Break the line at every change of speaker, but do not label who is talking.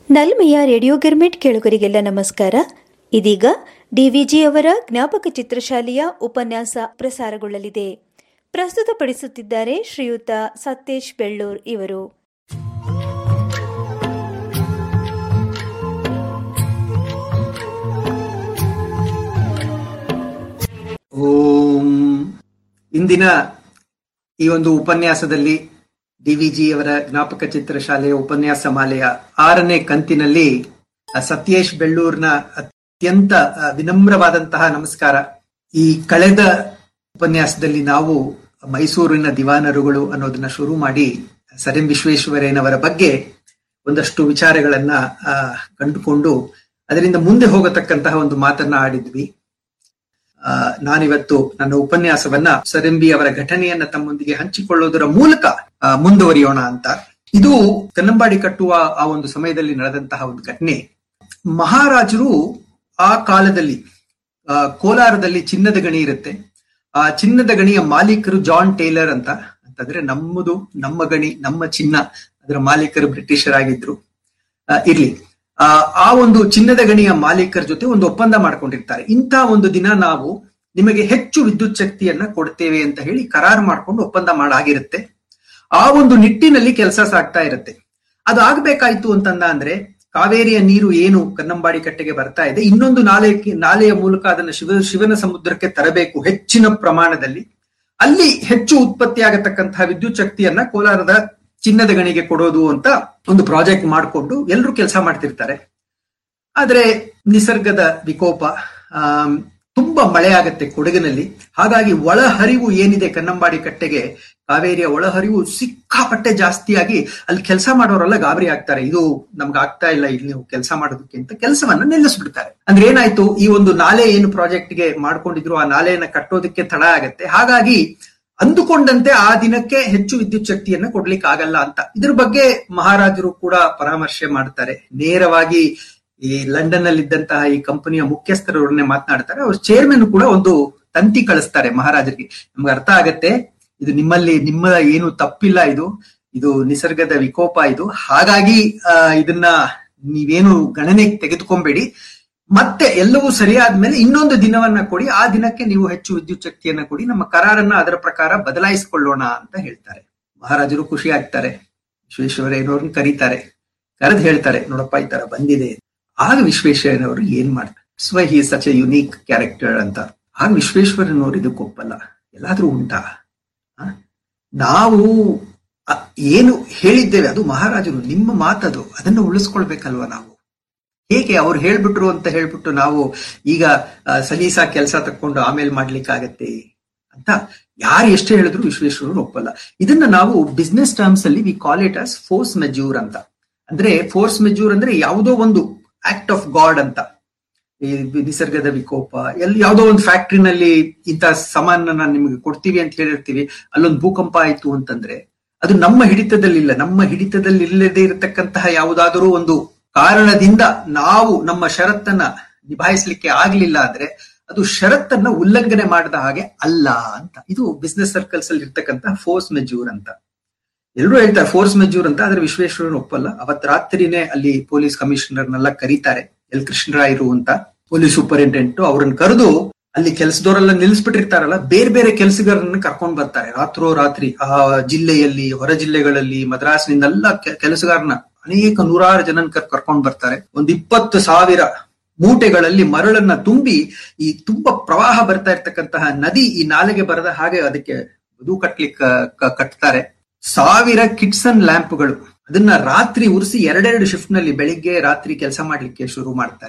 ನಲ್ಮೆಯ radio girmit ಕೇಳುಗರಿಗೆಲ್ಲ ನಮಸ್ಕಾರ ಇದೀಗ ಡಿವಿಜಿ ಅವರ ಜ್ಞಾಪಕ ಚಿತ್ರಶಾಲೆಯ ಉಪನ್ಯಾಸ ಪ್ರಸಾರಗೊಳ್ಳಲಿದೆ ಪ್ರಸ್ತುತಪಡಿಸುತ್ತಿದ್ದಾರೆ ಶ್ರೀಯುತ ಸತೇಶ್ ಬೆಳ್ಳೂರ್ ಇವರು
ಓಂ ಇಂದಿನ ಈ ಒಂದು ಉಪನ್ಯಾಸದಲ್ಲಿ ಡಿವಿಜಿ ಅವರ ಜ್ಞಾಪಕ ಚಿತ್ರಶಾಲೆಯ ಉಪನ್ಯಾಸ ಮಾಲೆಯ ಆರನೇ ಕಂತಿನಲ್ಲಿ ಆ, ಸತ್ಯೇಶ್ ಬೆಳ್ಳೂರ್ನ ಅತ್ಯಂತ ಆ, ವಿನಮ್ರವಾದಂತಹ ನಮಸ್ಕಾರ ಈ ಕಳೆದ ಉಪನ್ಯಾಸದಲ್ಲಿ ನಾವು ಮೈಸೂರಿನ ದಿವಾನರುಗಳು ಅನ್ನೋದನ್ನ ಶುರು ಮಾಡಿ ಸರ್ ಎಂ ವಿಶ್ವೇಶ್ವರಯ್ಯನವರ ಬಗ್ಗೆ ಒಂದಷ್ಟು ವಿಚಾರಗಳನ್ನ ಆ, ಕಂಡುಕೊಂಡು ಅದರಿಂದ ಮುಂದೆ ಹೋಗತಕ್ಕಂತಹ ಒಂದು ಮಾತನ್ನ ಆಡಿದ್ವಿ ಆ, ನಾನಿವತ್ತು ನನ್ನ ಉಪನ್ಯಾಸವನ್ನ ಸರಂಬಿ ಅವರ ಘಟನೆಯನ್ನ ತಮ್ಮೊಂದಿಗೆ ಹಂಚಿಕೊಳ್ಳೋದರ ಮೂಲಕ ಆ, ಮುಂದುವರಿಯೋಣ ಅಂತ ಇದು ಕನ್ನಂಬಾಡಿ ಕಟ್ಟುವ ಆ ಒಂದು ಸಮಯದಲ್ಲಿ ನಡೆದಂತಹ ಒಂದು ಘಟನೆ ಮಹಾರಾಜರು ಆ ಕಾಲದಲ್ಲಿ ಆ, ಕೋಲಾರದಲ್ಲಿ ಚಿನ್ನದ ಗಣಿ ಇರುತ್ತೆ ಆ ಚಿನ್ನದ ಗಣಿಯ ಮಾಲೀಕರು ಜಾನ್ ಟೇಲರ್ ಅಂತ ಅಂತಂದ್ರೆ ನಮ್ಮದು ನಮ್ಮ ಗಣಿ ನಮ್ಮ ಚಿನ್ನ ಅದರ ಮಾಲೀಕರು ಬ್ರಿಟಿಷರಾಗಿದ್ರು ಆ, ಇರ್ಲಿ ಆ ಆ ಒಂದು ಚಿನ್ನದ ಗಣಿಯ ಮಾಲೀಕರ ಜೊತೆ ಒಂದು ಒಪ್ಪಂದ ಮಾಡ್ಕೊಂಡಿರ್ತಾರೆ ಇಂಥ ಒಂದು ದಿನ ನಾವು ನಿಮಗೆ ಹೆಚ್ಚು ವಿದ್ಯುತ್ ಶಕ್ತಿಯನ್ನ ಕೊಡ್ತೇವೆ ಅಂತ ಹೇಳಿ ಕರಾರು ಮಾಡ್ಕೊಂಡು ಒಪ್ಪಂದ ಮಾಡಾಗಿರುತ್ತೆ ಆ ಒಂದು ನಿಟ್ಟಿನಲ್ಲಿ ಕೆಲಸ ಸಾಗ್ತಾ ಇರುತ್ತೆ ಅದು ಆಗ್ಬೇಕಾಯ್ತು ಅಂತಂದ ಅಂದ್ರೆ ಕಾವೇರಿಯ ನೀರು ಏನು ಕನ್ನಂಬಾಡಿ ಕಟ್ಟೆಗೆ ಬರ್ತಾ ಇದೆ ಇನ್ನೊಂದು ನಾಲೆ ನಾಲೆಯ ಮೂಲಕ ಅದನ್ನ ಶಿವ ಶಿವನ ಸಮುದ್ರಕ್ಕೆ ತರಬೇಕು ಹೆಚ್ಚಿನ ಪ್ರಮಾಣದಲ್ಲಿ ಅಲ್ಲಿ ಹೆಚ್ಚು ಉತ್ಪತ್ತಿ ಆಗತಕ್ಕಂತಹ ವಿದ್ಯುತ್ ಶಕ್ತಿಯನ್ನ ಕೋಲಾರದ ಚಿನ್ನದ ಗಣಿಗೆ ಕೊಡೋದು ಅಂತ ಒಂದು ಪ್ರಾಜೆಕ್ಟ್ ಮಾಡಿಕೊಂಡು ಎಲ್ಲರೂ ಕೆಲಸ ಮಾಡ್ತಿರ್ತಾರೆ ಆದ್ರೆ ನಿಸರ್ಗದ ವಿಕೋಪ ಆಮ್, ತುಂಬಾ ಮಳೆ ಆಗತ್ತೆ ಕೊಡಗಿನಲ್ಲಿ ಹಾಗಾಗಿ ಒಳಹರಿವು ಏನಿದೆ ಕನ್ನಂಬಾಡಿ ಕಟ್ಟೆಗೆ ಕಾವೇರಿಯ ಒಳಹರಿವು ಸಿಕ್ಕಾಪಟ್ಟೆ ಜಾಸ್ತಿಯಾಗಿ ಅಲ್ಲಿ ಕೆಲಸ ಮಾಡೋರೆಲ್ಲ ಗಾಬರಿ ಆಗ್ತಾರೆ ಇದು ನಮ್ಗೆ ಆಗ್ತಾ ಇಲ್ಲ ಇಲ್ಲಿ ನೀವು ಕೆಲಸ ಮಾಡೋದಕ್ಕೆ ಅಂತ ಕೆಲಸವನ್ನ ನಿಲ್ಲಿಸ್ಬಿಡ್ತಾರೆ ಅಂದ್ರೆ ಏನಾಯ್ತು ಈ ಒಂದು ನಾಲೆ ಏನು ಪ್ರಾಜೆಕ್ಟ್ ಗೆ ಮಾಡ್ಕೊಂಡಿದ್ರು ಆ ನಾಲೆಯನ್ನ ಕಟ್ಟೋದಕ್ಕೆ ತಡ ಆಗತ್ತೆ ಹಾಗಾಗಿ ಅಂದುಕೊಂಡಂತೆ ಆ ದಿನಕ್ಕೆ ಹೆಚ್ಚು ವಿದ್ಯುತ್ ಶಕ್ತಿಯನ್ನ ಕೊಡ್ಲಿಕ್ಕೆ ಆಗಲ್ಲ ಅಂತ ಇದ್ರ ಬಗ್ಗೆ ಮಹಾರಾಜರು ಕೂಡ ಪರಾಮರ್ಶೆ ಮಾಡ್ತಾರೆ ನೇರವಾಗಿ ಈ ಲಂಡನ್ ಅಲ್ಲಿ ಇದ್ದಂತಹ ಈ ಕಂಪನಿಯ ಮುಖ್ಯಸ್ಥರವ್ರನ್ನೇ ಮಾತನಾಡ್ತಾರೆ ಅವ್ರ ಚೇರ್ಮನ್ ಕೂಡ ಒಂದು ತಂತಿ ಕಳಿಸ್ತಾರೆ ಮಹಾರಾಜರಿಗೆ ನಮ್ಗೆ ಅರ್ಥ ಆಗತ್ತೆ ಇದು ನಿಮ್ಮಲ್ಲಿ ನಿಮ್ಮ ಏನು ತಪ್ಪಿಲ್ಲ ಇದು ಇದು ನಿಸರ್ಗದ ವಿಕೋಪ ಇದು ಹಾಗಾಗಿ ಆ, ಇದನ್ನ ನೀವೇನು ಗಣನೆಗೆ ತೆಗೆದುಕೊಂಬೇಡಿ ಮತ್ತೆ ಎಲ್ಲವೂ ಸರಿಯಾದ್ಮೇಲೆ ಇನ್ನೊಂದು ದಿನವನ್ನ ಕೊಡಿ ಆ ದಿನಕ್ಕೆ ನೀವು ಹೆಚ್ಚು ವಿದ್ಯುತ್ ಶಕ್ತಿಯನ್ನ ಕೊಡಿ ನಮ್ಮ ಕರಾರನ್ನ ಅದರ ಪ್ರಕಾರ ಬದಲಾಯಿಸಿಕೊಳ್ಳೋಣ ಅಂತ ಹೇಳ್ತಾರೆ ಮಹಾರಾಜರು ಖುಷಿ ಆಗ್ತಾರೆ ವಿಶ್ವೇಶ್ವರಯ್ಯನವ್ರನ್ನ ಕರೀತಾರೆ ಕರೆದು ಹೇಳ್ತಾರೆ ನೋಡಪ್ಪ ಈ ತರ ಬಂದಿದೆ ಆಗ ವಿಶ್ವೇಶ್ವರಯ್ಯನವರು ಏನ್ ಮಾಡ್ತಾರೆ so he such a unique character ಅಂತ ಆಗ ವಿಶ್ವೇಶ್ವರಯ್ಯನವರು ಇದಕ್ಕೆ ಒಪ್ಪಲ್ಲ ಎಲ್ಲಾದ್ರೂ ಉಂಟಾ ಆ? ನಾವು ಅ- ಏನು ಹೇಳಿದ್ದೇವೆ ಅದು ಮಹಾರಾಜರು ನಿಮ್ಮ ಮಾತದು ಅದನ್ನು ಉಳಿಸ್ಕೊಳ್ಬೇಕಲ್ವಾ ನಾವು ಹೇಗೆ ಅವ್ರು ಹೇಳ್ಬಿಟ್ರು ಅಂತ ಹೇಳ್ಬಿಟ್ಟು ನಾವು ಈಗ ಆ, ಸಲೀಸಾ ಕೆಲಸ ತಕ್ಕೊಂಡು ಆಮೇಲೆ ಮಾಡ್ಲಿಕ್ಕಾಗತ್ತೆ ಅಂತ ಯಾರು ಎಷ್ಟೇ ಹೇಳಿದ್ರು ವಿಶ್ವೇಶ್ವರರು ಒಪ್ಪಲ್ಲ ಇದನ್ನ ನಾವು ಬಿಸ್ನೆಸ್ ಟರ್ಮ್ಸ್ ಅಲ್ಲಿ we call it as force majeure ಅಂತ ಅಂದ್ರೆ ಫೋರ್ಸ್ ಮೆಜ್ಯೂರ್ ಅಂದ್ರೆ ಯಾವುದೋ ಒಂದು ಆಕ್ಟ್ ಆಫ್ ಗಾಡ್ ಅಂತ ಈ ನಿಸರ್ಗದ ವಿಕೋಪ ಎಲ್ಲಿ ಯಾವುದೋ ಒಂದು ಫ್ಯಾಕ್ಟ್ರಿನಲ್ಲಿ ಇಂಥ ಸಾಮಾನನ್ನ ನಿಮಗೆ ಕೊಡ್ತೀವಿ ಅಂತ ಹೇಳಿರ್ತೀವಿ ಅಲ್ಲೊಂದು ಭೂಕಂಪ ಆಯ್ತು ಅಂತಂದ್ರೆ ಅದು ನಮ್ಮ ಹಿಡಿತದಲ್ಲಿಲ್ಲ ನಮ್ಮ ಹಿಡಿತದಲ್ಲಿ ಇಲ್ಲದೆ ಇರತಕ್ಕಂತಹ ಯಾವುದಾದರೂ ಒಂದು ಕಾರಣದಿಂದ ನಾವು ನಮ್ಮ ಷರತ್ತನ್ನ ನಿಭಾಯಿಸ್ಲಿಕ್ಕೆ ಆಗ್ಲಿಲ್ಲ ಅಂದ್ರೆ ಅದು ಷರತ್ತನ್ನ ಉಲ್ಲಂಘನೆ ಮಾಡಿದ ಹಾಗೆ ಅಲ್ಲ ಅಂತ ಇದು ಬಿಸ್ನೆಸ್ ಸರ್ಕಲ್ಸ್ ಅಲ್ಲಿ ಇರ್ತಕ್ಕಂತಹ ಫೋರ್ಸ್ ಮೆಜ್ಯೂರ್ ಅಂತ ಎಲ್ಲರೂ ಹೇಳ್ತಾರೆ ಫೋರ್ಸ್ ಮೆಜ್ಯೂರ್ ಅಂತ ಆದ್ರೆ ವಿಶ್ವೇಶ್ವರನ್ ಒಪ್ಪಲ್ಲ ಅವತ್ ರಾತ್ರಿನೇ ಅಲ್ಲಿ ಪೊಲೀಸ್ ಕಮಿಷನರ್ನೆಲ್ಲ ಕರೀತಾರೆ ಎಲ್ ಕೃಷ್ಣರಾಯರು ಅಂತ ಪೊಲೀಸ್ ಸೂಪರಿಂಟೆಂಡೆಂಟ್ ಅವ್ರನ್ನ ಕರೆದು ಅಲ್ಲಿ ಕೆಲಸದವರೆಲ್ಲ ನಿಲ್ಲಿಸ್ಬಿಟ್ಟಿರ್ತಾರಲ್ಲ ಬೇರೆ ಬೇರೆ ಕೆಲಸಗಾರರನ್ನ ಕರ್ಕೊಂಡ್ ಬರ್ತಾರೆ ರಾತ್ರೋ ರಾತ್ರಿ ಆ ಜಿಲ್ಲೆಯಲ್ಲಿ ಹೊರ ಜಿಲ್ಲೆಗಳಲ್ಲಿ ಮದ್ರಾಸ್ನಿಂದೆಲ್ಲ ಕೆ- ಕೆಲಸಗಾರನ ಅನೇಕ ನೂರಾರು ಜನನ್ ಕರ್ ಕರ್ಕೊಂಡ್ ಬರ್ತಾರೆ ಒಂದ್ ಇಪ್ಪತ್ತು ಸಾವಿರ ಮೂಟೆಗಳಲ್ಲಿ ಮರಳನ್ನ ತುಂಬಿ ಈ ತುಂಬಾ ಪ್ರವಾಹ ಬರ್ತಾ ಇರ್ತಕ್ಕಂತಹ ನದಿ ಈ ನಾಲೆಗೆ ಬರದ ಹಾಗೆ ಅದಕ್ಕೆ ಇದು ಕಟ್ಲಿಕ್ಕೆ ಕ- ಕಟ್ತಾರೆ ಸಾವಿರ ಕಿಟ್ಸನ್ ಲ್ಯಾಂಪ್ಗಳು ಅದನ್ನ ರಾತ್ರಿ ಉರಿಸಿ ಎರಡೆರಡು ಶಿಫ್ಟ್ ನಲ್ಲಿ ಬೆಳಿಗ್ಗೆ ರಾತ್ರಿ ಕೆಲಸ ಮಾಡ್ಲಿಕ್ಕೆ ಶುರು ಮಾಡ್ತಾರೆ